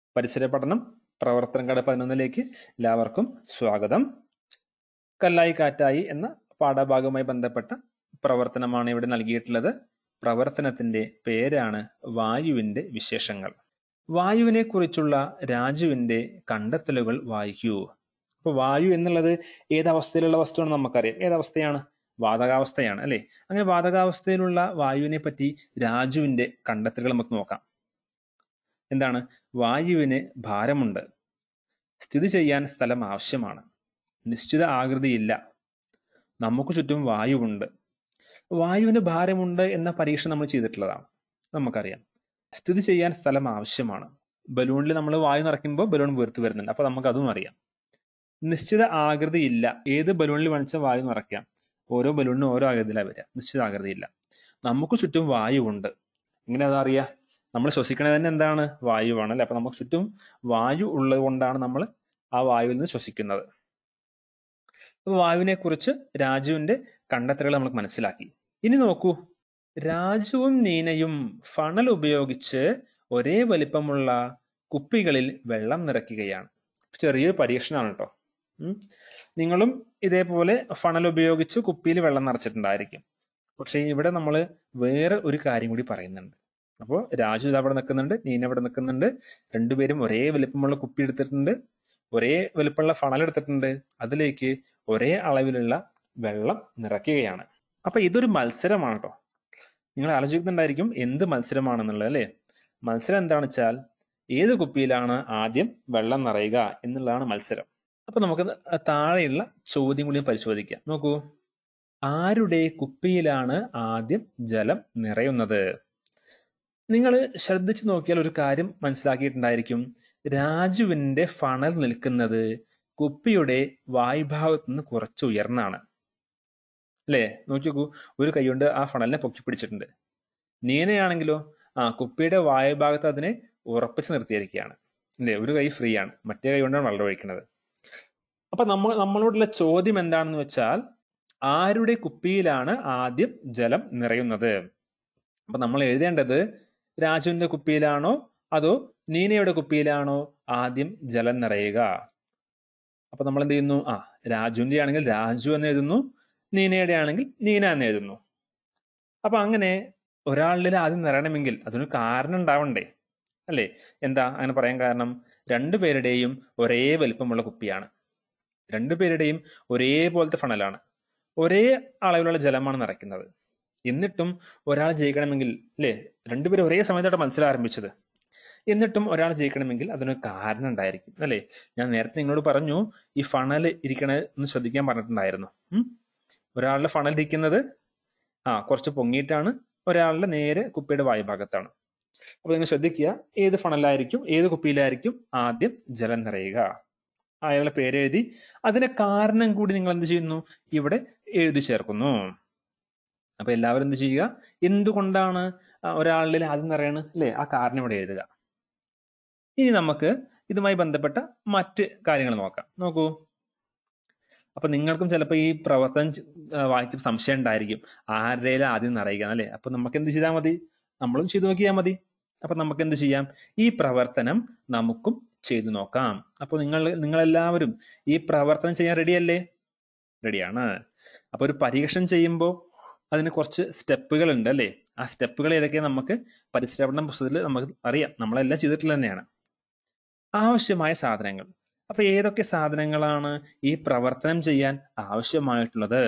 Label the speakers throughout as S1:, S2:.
S1: പരിസര പഠനം പ്രവർത്തനങ്ങളുടെ പതിനൊന്നിലേക്ക് എല്ലാവർക്കും സ്വാഗതം കല്ലായി കാറ്റായി എന്ന പാഠഭാഗവുമായി ബന്ധപ്പെട്ട പ്രവർത്തനമാണ് ഇവിടെ നൽകിയിട്ടുള്ളത് പ്രവർത്തനത്തിന്റെ പേരാണ് വായുവിന്റെ വിശേഷങ്ങൾ വായുവിനെ കുറിച്ചുള്ള രാജുവിന്റെ കണ്ടെത്തലുകൾ വായിക്കൂ അപ്പൊ വായു എന്നുള്ളത് ഏതവസ്ഥയിലുള്ള വസ്തുവാണ് നമുക്കറിയാം ഏതവസ്ഥയാണ് വാതകാവസ്ഥയാണ് അല്ലെ അങ്ങനെ വാതകാവസ്ഥയിലുള്ള വായുവിനെ പറ്റി രാജുവിന്റെ കണ്ടെത്തലുകൾ നമുക്ക് നോക്കാം എന്താണ് വായുവിന് ഭാരമുണ്ട് സ്ഥിതി ചെയ്യാൻ സ്ഥലം ആവശ്യമാണ് നിശ്ചിത ആകൃതിയില്ല നമുക്ക് ചുറ്റും വായുവുണ്ട് വായുവിന് ഭാരമുണ്ട് എന്ന പരീക്ഷ നമ്മൾ ചെയ്തിട്ടുള്ളതാണ് നമുക്കറിയാം സ്ഥിതി ചെയ്യാൻ സ്ഥലം ആവശ്യമാണ് ബലൂണിൽ നമ്മൾ വായു നിറയ്ക്കുമ്പോൾ ബലൂൺ വീർത്ത് വരുന്നുണ്ട് അപ്പൊ നമുക്ക് അതും അറിയാം നിശ്ചിത ആകൃതിയില്ല ഏത് ബലൂണിൽ വേണിച്ച വായു നിറയ്ക്കാം ഓരോ ബലൂണിനും ഓരോ ആകൃതിയിലാണ് വരിക നിശ്ചിത ആകൃതിയില്ല നമുക്ക് ചുറ്റും വായുവുണ്ട് എങ്ങനെ അതറിയാം നമ്മൾ ശ്വസിക്കണത് തന്നെ എന്താണ് വായുവാണ് അല്ലെ അപ്പൊ നമുക്ക് ചുറ്റും വായു ഉള്ളത് കൊണ്ടാണ് നമ്മൾ ആ വായുവിൽ നിന്ന് ശ്വസിക്കുന്നത് അപ്പൊ വായുവിനെ കുറിച്ച് രാജുവിന്റെ കണ്ടെത്തലുകൾ നമ്മൾ മനസ്സിലാക്കി ഇനി നോക്കൂ രാജുവും നീനയും ഫണൽ ഉപയോഗിച്ച് ഒരേ വലിപ്പമുള്ള കുപ്പികളിൽ വെള്ളം നിറയ്ക്കുകയാണ് ചെറിയൊരു പരീക്ഷണമാണ് കേട്ടോ ഉം. നിങ്ങളും ഇതേപോലെ ഫണൽ ഉപയോഗിച്ച് കുപ്പിയിൽ വെള്ളം നിറച്ചിട്ടുണ്ടായിരിക്കും പക്ഷേ ഇവിടെ നമ്മൾ വേറെ ഒരു കാര്യം കൂടി പറയുന്നുണ്ട് അപ്പോൾ രാജു ഇത് അവിടെ നിൽക്കുന്നുണ്ട് നീന അവിടെ നിൽക്കുന്നുണ്ട് രണ്ടുപേരും ഒരേ വലിപ്പമുള്ള കുപ്പി എടുത്തിട്ടുണ്ട് ഒരേ വലിപ്പമുള്ള ഫണൽ എടുത്തിട്ടുണ്ട് അതിലേക്ക് ഒരേ അളവിലുള്ള വെള്ളം നിറയ്ക്കുകയാണ് അപ്പൊ ഇതൊരു മത്സരമാണ് കേട്ടോ നിങ്ങൾ ആലോചിക്കുന്നുണ്ടായിരിക്കും എന്ത് മത്സരമാണെന്നുള്ളത് അല്ലേ മത്സരം എന്താണെന്ന് വെച്ചാൽ ഏത് കുപ്പിയിലാണ് ആദ്യം വെള്ളം നിറയുക എന്നുള്ളതാണ് മത്സരം അപ്പൊ നമുക്ക് താഴെയുള്ള ചോദ്യം കൂടി പരിശോധിക്കാം നോക്കൂ ആരുടെ കുപ്പിയിലാണ് ആദ്യം ജലം നിറയുന്നത് നിങ്ങൾ ശ്രദ്ധിച്ചു നോക്കിയാൽ ഒരു കാര്യം മനസ്സിലാക്കിയിട്ടുണ്ടായിരിക്കും രാജുവിന്റെ ഫണൽ നിൽക്കുന്നത് കുപ്പിയുടെ വായുഭാഗത്ത് നിന്ന് കുറച്ച് ഉയർന്നാണ് അല്ലേ നോക്കി നോക്കൂ ഒരു കൈ കൊണ്ട് ആ ഫണലിനെ പൊക്കി പിടിച്ചിട്ടുണ്ട് നീനയാണെങ്കിലോ ആ കുപ്പിയുടെ വായുഭാഗത്ത് അതിനെ ഉറപ്പിച്ച് നിർത്തിയിരിക്കുകയാണ് അല്ലേ ഒരു കൈ ഫ്രീ ആണ് മറ്റേ കൈ കൊണ്ടാണ് വെള്ളം ഒഴിക്കുന്നത് അപ്പൊ നമ്മൾ നമ്മളോടുള്ള ചോദ്യം എന്താണെന്ന് വെച്ചാൽ ആരുടെ കുപ്പിയിലാണ് ആദ്യം ജലം നിറയുന്നത് അപ്പൊ നമ്മൾ എഴുതേണ്ടത് രാജുവിന്റെ കുപ്പിയിലാണോ അതോ നീനയുടെ കുപ്പിയിലാണോ ആദ്യം ജലം നിറയുക അപ്പൊ നമ്മൾ എന്ത് ചെയ്യുന്നു ആ രാജുവിന്റെ ആണെങ്കിൽ രാജു എന്ന് എഴുതുന്നു നീനയുടെ ആണെങ്കിൽ നീന എന്ന് എഴുതുന്നു അപ്പൊ അങ്ങനെ ഒരാളിൽ ആദ്യം നിറയണമെങ്കിൽ അതിനൊരു കാരണം ഉണ്ടാവണ്ടേ അല്ലേ എന്താ അങ്ങനെ പറയാൻ കാരണം രണ്ടുപേരുടെയും ഒരേ വലിപ്പമുള്ള കുപ്പിയാണ് രണ്ടുപേരുടെയും ഒരേപോലത്തെ ഫണലാണ് ഒരേ അളവിലുള്ള ജലമാണ് നിറയ്ക്കുന്നത് എന്നിട്ടും ഒരാൾ ജയിക്കണമെങ്കിൽ അല്ലേ രണ്ടുപേരും ഒരേ സമയത്താണ് മത്സരം ആരംഭിച്ചത് എന്നിട്ടും ഒരാൾ ജയിക്കണമെങ്കിൽ അതിനൊരു കാരണം ഉണ്ടായിരിക്കും അല്ലേ ഞാൻ നേരത്തെ നിങ്ങളോട് പറഞ്ഞു ഈ ഫണൽ ഇരിക്കണത് ഒന്ന് ശ്രദ്ധിക്കാൻ പറഞ്ഞിട്ടുണ്ടായിരുന്നു ഉം. ഒരാളുടെ ഫണൽ ഇരിക്കുന്നത് ആ കുറച്ച് പൊങ്ങിയിട്ടാണ് ഒരാളുടെ നേരെ കുപ്പിയുടെ വായുഭാഗത്താണ് അപ്പൊ നിങ്ങൾ ശ്രദ്ധിക്കുക ഏത് ഫണലായിരിക്കും ഏത് കുപ്പിയിലായിരിക്കും ആദ്യം ജലം നിറയുക അയാളുടെ പേര് എഴുതി അതിന്റെ കാരണം കൂടി നിങ്ങൾ എന്ത് ചെയ്യുന്നു ഇവിടെ എഴുതി ചേർക്കുന്നു അപ്പൊ എല്ലാവരും എന്ത് ചെയ്യുക എന്തുകൊണ്ടാണ് ആ ഒരാളിൽ ആദ്യം നിറയണ് അല്ലേ ആ കാരണം ഇവിടെ എഴുതുക ഇനി നമുക്ക് ഇതുമായി ബന്ധപ്പെട്ട മറ്റ് കാര്യങ്ങൾ നോക്കാം നോക്കൂ അപ്പൊ നിങ്ങൾക്കും ചിലപ്പോൾ ഈ പ്രവർത്തനം ചെ- ആ, വായിച്ച സംശയം ഉണ്ടായിരിക്കും ആരുടെയും ആദ്യം നിറയുക അല്ലേ അപ്പൊ നമുക്ക് എന്ത് ചെയ്താൽ മതി നമ്മളും ചെയ്തു നോക്കിയാൽ മതി അപ്പൊ നമുക്ക് എന്ത് ചെയ്യാം ഈ പ്രവർത്തനം നമുക്കും ചെയ്തു നോക്കാം അപ്പൊ നിങ്ങൾ നിങ്ങളെല്ലാവരും ഈ പ്രവർത്തനം ചെയ്യാൻ റെഡിയല്ലേ റെഡിയാണ് അപ്പൊ ഒരു പരീക്ഷണം ചെയ്യുമ്പോൾ അതിന് കുറച്ച് സ്റ്റെപ്പുകൾ ഉണ്ട് അല്ലേ ആ സ്റ്റെപ്പുകൾ ഏതൊക്കെയാണ് നമുക്ക് പരിശ്രമണം പുസ്തകത്തിൽ നമുക്ക് അറിയാം നമ്മളെല്ലാം ചെയ്തിട്ടുള്ള തന്നെയാണ് ആവശ്യമായ സാധനങ്ങൾ അപ്പൊ ഏതൊക്കെ സാധനങ്ങളാണ് ഈ പ്രവർത്തനം ചെയ്യാൻ ആവശ്യമായിട്ടുള്ളത്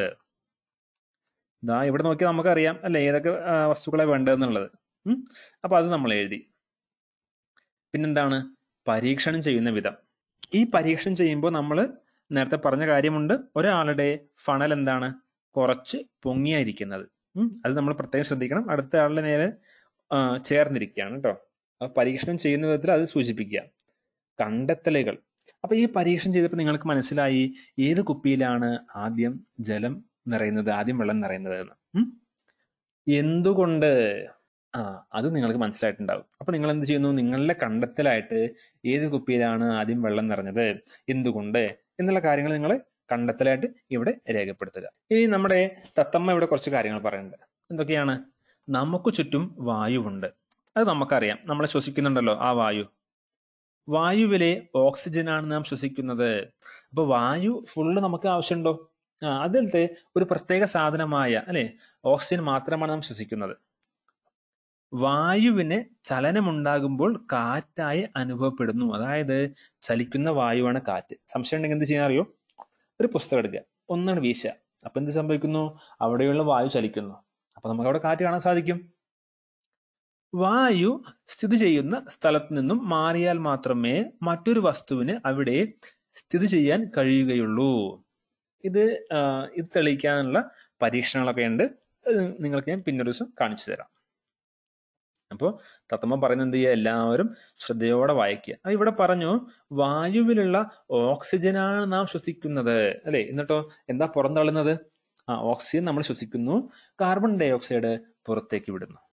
S1: ഇതാ ഇവിടെ നോക്കിയാൽ നമുക്കറിയാം അല്ലെ ഏതൊക്കെ ആ, വസ്തുക്കളെ വേണ്ടതെന്നുള്ളത് ഉം. അപ്പൊ അത് നമ്മൾ എഴുതി പിന്നെന്താണ് പരീക്ഷണം ചെയ്യുന്ന വിധം ഈ പരീക്ഷണം ചെയ്യുമ്പോൾ നമ്മൾ നേരത്തെ പറഞ്ഞ കാര്യമുണ്ട് ഒരാളുടെ ഫണൽ എന്താണ് കുറച്ച് പൊങ്ങിയായിരിക്കുന്നത് ഉം. അത് നമ്മൾ പ്രത്യേകം ശ്രദ്ധിക്കണം അടുത്ത ആളുടെ നേരെ ആ, ചേർന്നിരിക്കുകയാണ് കേട്ടോ അപ്പൊ പരീക്ഷണം ചെയ്യുന്ന വിധത്തിൽ അത് സൂചിപ്പിക്കുക കണ്ടെത്തലുകൾ അപ്പൊ ഈ പരീക്ഷണം ചെയ്തപ്പോൾ നിങ്ങൾക്ക് മനസ്സിലായി ഏത് കുപ്പിയിലാണ് ആദ്യം ജലം നിറയുന്നത് ആദ്യം വെള്ളം നിറയുന്നത് എന്ന് ഉം? എന്തുകൊണ്ട് ആ അത് നിങ്ങൾക്ക് മനസ്സിലായിട്ടുണ്ടാവും അപ്പൊ നിങ്ങൾ എന്ത് ചെയ്യുന്നു നിങ്ങളുടെ കണ്ടെത്തലായിട്ട് ഏത് കുപ്പിയിലാണ് ആദ്യം വെള്ളം നിറഞ്ഞത് എന്തുകൊണ്ട് എന്നുള്ള കാര്യങ്ങൾ നിങ്ങൾ കണ്ടെത്തലായിട്ട് ഇവിടെ രേഖപ്പെടുത്തുക ഇനി നമ്മുടെ തത്തമ്മ ഇവിടെ കുറച്ച് കാര്യങ്ങൾ പറയുന്നുണ്ട് എന്തൊക്കെയാണ് നമുക്ക് ചുറ്റും വായുവുണ്ട് അത് നമുക്കറിയാം നമ്മൾ ശ്വസിക്കുന്നുണ്ടല്ലോ ആ വായു വായുവിലെ ഓക്സിജനാണ് നാം ശ്വസിക്കുന്നത് അപ്പൊ വായു ഫുള്ള് നമുക്ക് ആവശ്യമുണ്ടോ ആ അതിലത്തെ ഒരു പ്രത്യേക സാധനമായ അല്ലെ ഓക്സിജൻ മാത്രമാണ് നാം ശ്വസിക്കുന്നത് വായുവിന് ചലനമുണ്ടാകുമ്പോൾ കാറ്റായി അനുഭവപ്പെടുന്നു അതായത് ചലിക്കുന്ന വായുവാണ് കാറ്റ് സംശയം ഉണ്ടെങ്കിൽ എന്ത് ചെയ്യാൻ അറിയോ ഒരു പുസ്തകം എടുക്കുക ഒന്നാണ് വീശുക അപ്പൊ എന്ത് സംഭവിക്കുന്നു അവിടെയുള്ള വായു ചലിക്കുന്നു അപ്പൊ നമുക്ക് അവിടെ കാറ്റ് കാണാൻ സാധിക്കും വായു സ്ഥിതി ചെയ്യുന്ന സ്ഥലത്ത് നിന്നും മാറിയാൽ മാത്രമേ മറ്റൊരു വസ്തുവിന് അവിടെ സ്ഥിതി ചെയ്യാൻ കഴിയുകയുള്ളൂ ഇത് ആ, ഇത് തെളിയിക്കാനുള്ള പരീക്ഷണങ്ങളൊക്കെ ഉണ്ട് അത് നിങ്ങൾക്ക് ഞാൻ പിന്നൊരു ദിവസം കാണിച്ചു തരാം അപ്പോൾ തത്തമ്മ പറയുന്നത് എന്ത് ചെയ്യുക എല്ലാവരും ശ്രദ്ധയോടെ വായിക്കുക അപ്പൊ ഇവിടെ പറഞ്ഞു വായുവിലുള്ള ഓക്സിജനാണ് നാം ശ്വസിക്കുന്നത് അല്ലെ എന്നിട്ടോ എന്താ പുറന്തള്ളുന്നത് ആ ഓക്സിജൻ നമ്മൾ ശ്വസിക്കുന്നു കാർബൺ ഡൈ ഓക്സൈഡ് പുറത്തേക്ക് വിടുന്നു